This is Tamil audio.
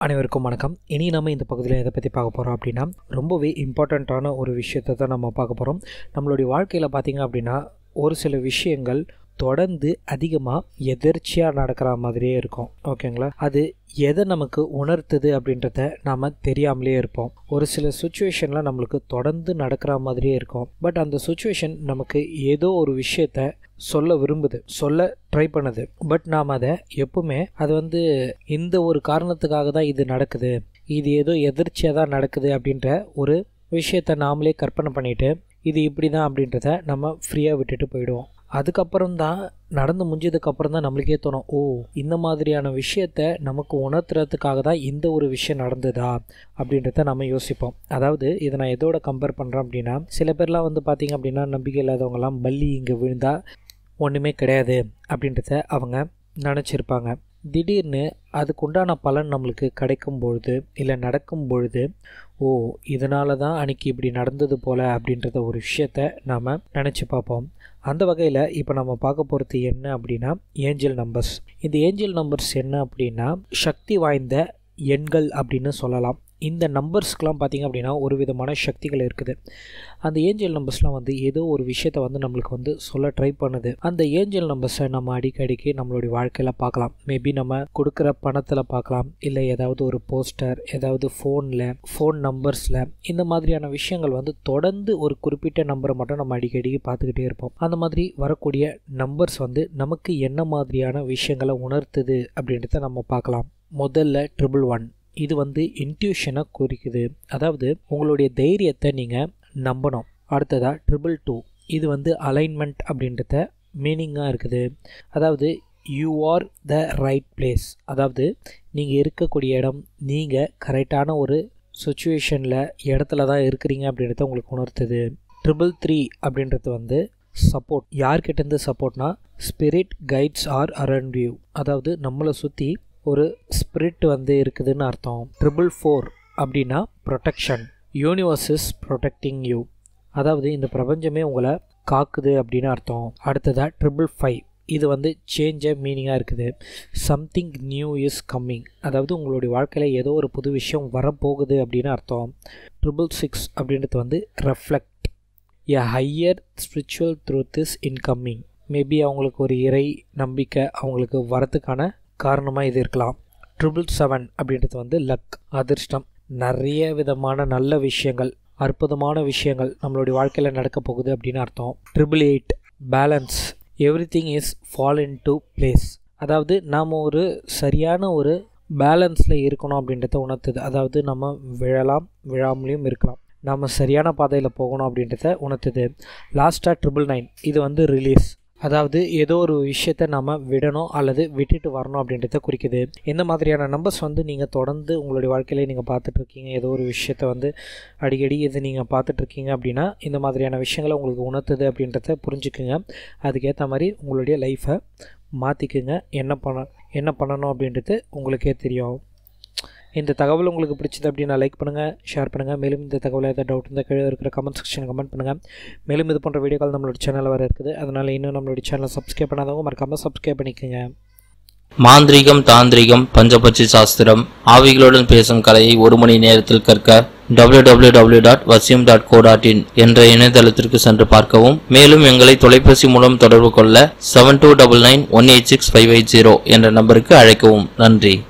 அனைவருக்கும் வணக்கம் இனி நம்ம இந்த பகுதியில் எதை பற்றி பார்க்க போகிறோம் அப்படின்னா ரொம்பவே இம்பார்ட்டண்ட்டான ஒரு விஷயத்தை தான் நம்ம பார்க்க போகிறோம் நம்மளுடைய வாழ்க்கையில் பார்த்திங்க அப்படின்னா ஒரு சில விஷயங்கள் தொடர்ந்து அதிகமாக எதிர்ச்சியாக நடக்கிற மாதிரியே இருக்கும் ஓகேங்களா அது எதை நமக்கு உணர்த்துது அப்படின்றத நாம் தெரியாமலே இருப்போம் ஒரு சில சுச்சுவேஷனில் நம்மளுக்கு தொடர்ந்து நடக்கிற மாதிரியே இருக்கும் பட் அந்த சுச்சுவேஷன் நமக்கு ஏதோ ஒரு விஷயத்த சொல்ல விரும்புது சொல்ல ட்ரை பண்ணுது பட் நாம் அதை எப்பவுமே அது வந்து இந்த ஒரு காரணத்துக்காக தான் இது நடக்குது இது ஏதோ எதிர்ச்சியாக தான் நடக்குது அப்படின்ற ஒரு விஷயத்த நாமளே கற்பனை பண்ணிட்டு இது இப்படி தான் அப்படின்றத நம்ம ஃப்ரீயாக விட்டுட்டு போயிடுவோம் அதுக்கப்புறம் தான் நடந்து முடிஞ்சதுக்கப்புறம் தான் நம்மளுக்கே தோணும் ஓ இந்த மாதிரியான விஷயத்த நமக்கு உணர்த்துறதுக்காக தான் இந்த ஒரு விஷயம் நடந்ததா அப்படின்றத நம்ம யோசிப்போம் அதாவது இதை நான் எதோட கம்பேர் பண்ணுறேன் அப்படின்னா சில பேர்லாம் வந்து பார்த்திங்க அப்படின்னா நம்பிக்கை இல்லாதவங்கலாம் பள்ளி இங்கே விழுந்தால் ஒன்றுமே கிடையாது அப்படின்றத அவங்க நினச்சிருப்பாங்க திடீர்னு அதுக்குண்டான பலன் நம்மளுக்கு கிடைக்கும் பொழுது இல்லை நடக்கும் பொழுது ஓ இதனால தான் அன்றைக்கி இப்படி நடந்தது போல் அப்படின்றத ஒரு விஷயத்த நாம் நினச்சி பார்ப்போம் அந்த வகையில் இப்போ நம்ம பார்க்க போகிறது என்ன அப்படின்னா ஏஞ்சல் நம்பர்ஸ் இந்த ஏஞ்சல் நம்பர்ஸ் என்ன அப்படின்னா சக்தி வாய்ந்த எண்கள் அப்படின்னு சொல்லலாம் இந்த நம்பர்ஸ்க்கெலாம் பார்த்திங்க அப்படின்னா ஒரு விதமான சக்திகள் இருக்குது அந்த ஏஞ்சல் நம்பர்ஸ்லாம் வந்து ஏதோ ஒரு விஷயத்த வந்து நம்மளுக்கு வந்து சொல்ல ட்ரை பண்ணுது அந்த ஏஞ்சல் நம்பர்ஸை நம்ம அடிக்கடிக்கு நம்மளுடைய வாழ்க்கையில் பார்க்கலாம் மேபி நம்ம கொடுக்குற பணத்தில் பார்க்கலாம் இல்லை ஏதாவது ஒரு போஸ்டர் ஏதாவது ஃபோனில் ஃபோன் நம்பர்ஸில் இந்த மாதிரியான விஷயங்கள் வந்து தொடர்ந்து ஒரு குறிப்பிட்ட நம்பரை மட்டும் நம்ம அடிக்கடிக்கு பார்த்துக்கிட்டே இருப்போம் அந்த மாதிரி வரக்கூடிய நம்பர்ஸ் வந்து நமக்கு என்ன மாதிரியான விஷயங்களை உணர்த்துது அப்படின்றத நம்ம பார்க்கலாம் முதல்ல ட்ரிபிள் ஒன் இது வந்து இன்ட்யூஷனை குறிக்குது அதாவது உங்களுடைய தைரியத்தை நீங்கள் நம்பணும் அடுத்ததாக ட்ரிபிள் டூ இது வந்து அலைன்மெண்ட் அப்படின்றத மீனிங்காக இருக்குது அதாவது you are the right place அதாவது நீங்கள் இருக்கக்கூடிய இடம் நீங்கள் கரெக்டான ஒரு சுச்சுவேஷனில் இடத்துல தான் இருக்கிறீங்க அப்படின்றத உங்களுக்கு உணர்த்துது ட்ரிபிள் த்ரீ அப்படின்றது வந்து சப்போர்ட் யார்கிட்டேருந்து சப்போர்ட்னா spirit guides are around you அதாவது நம்மளை சுற்றி ஒரு ஸ்பிரிட் வந்து இருக்குதுன்னு அர்த்தம் ட்ரிபிள் ஃபோர் அப்படின்னா protection universe is protecting you அதாவது இந்த பிரபஞ்சமே உங்களை காக்குது அப்படின்னு அர்த்தம் அடுத்ததாக ட்ரிபிள் ஃபைவ் இது வந்து சேஞ்ச மீனிங்காக இருக்குது சம்திங் நியூ இஸ் கம்மிங் அதாவது உங்களுடைய வாழ்க்கையில் ஏதோ ஒரு புது விஷயம் வரப்போகுது அப்படின்னு அர்த்தம் ட்ரிபிள் சிக்ஸ் அப்படின்றது வந்து reflect a higher spiritual truth is incoming maybe அவங்களுக்கு ஒரு இறை நம்பிக்கை அவங்களுக்கு வரத்துக்கான காரணமாக இது இருக்கலாம் ட்ரிபிள் செவன் அப்படின்றது வந்து லக் அதிர்ஷ்டம் நிறைய விதமான நல்ல விஷயங்கள் அற்புதமான விஷயங்கள் நம்மளுடைய வாழ்க்கையில் நடக்க போகுது அப்படின்னு அர்த்தம் triple eight balance everything is fall into place அதாவது நாம் ஒரு சரியான ஒரு பேலன்ஸில் இருக்கணும் அப்படின்றத உணர்த்துது அதாவது நம்ம விழலாம் விழாமலையும் இருக்கலாம் நம்ம சரியான பாதையில் போகணும் அப்படின்றத உணர்த்துது லாஸ்ட்டாக ட்ரிபிள் நைன் இது வந்து ரிலீஸ் அதாவது ஏதோ ஒரு விஷயத்த நம்ம விடணும் அல்லது விட்டுட்டு வரணும் அப்படின்றத குறிக்குது இந்த மாதிரியான நம்பர்ஸ் வந்து நீங்கள் தொடர்ந்து உங்களுடைய வாழ்க்கையில நீங்கள் பார்த்துட்ருக்கீங்க ஏதோ ஒரு விஷயத்த வந்து அடிக்கடி இது நீங்கள் பார்த்துட்ருக்கீங்க அப்படின்னா இந்த மாதிரியான விஷயங்களை உங்களுக்கு உணர்த்துது அப்படின்றத புரிஞ்சுக்குங்க அதுக்கேற்ற மாதிரி உங்களுடைய லைஃப்பை மாற்றிக்குங்க என்ன பண்ண என்ன பண்ணணும் அப்படின்றது உங்களுக்கே தெரியும் இந்த தகவல் உங்களுக்கு பிடிச்சது அப்படின்னா லைக் பண்ணுங்கள் ஷேர் பண்ணுங்கள் மேலும் இந்த தகவல் ஏதாவது டவுட் இருந்தால் கீழே இருக்கிற கமெண்ட் செக்ஷன் கமெண்ட் பண்ணுங்கள் மேலும் இது போன்ற வீடியோக்கள் நம்மளோட சேனலில் வர இருக்குது அதனால் இன்னும் நம்மளுடைய சேனலை சப்ஸ்கிரைப் பண்ணாதவங்க மறக்காமல் சப்ஸ்கிரைப் பண்ணிக்கோங்க மாந்திரீகம் தாந்திரிகம் பஞ்சபட்சி சாஸ்திரம் ஆவிகளுடன் பேசும் கலையை ஒரு மணி நேரத்தில் கற்க www.vasyam.co.in டாட் வசியம் டாட் கோ டாட் இன் என்ற இணையதளத்திற்கு சென்று பார்க்கவும் மேலும் எங்களை தொலைபேசி மூலம் தொடர்பு கொள்ள seven two double nine one eight six five eight zero என்ற நம்பருக்கு அழைக்கவும் நன்றி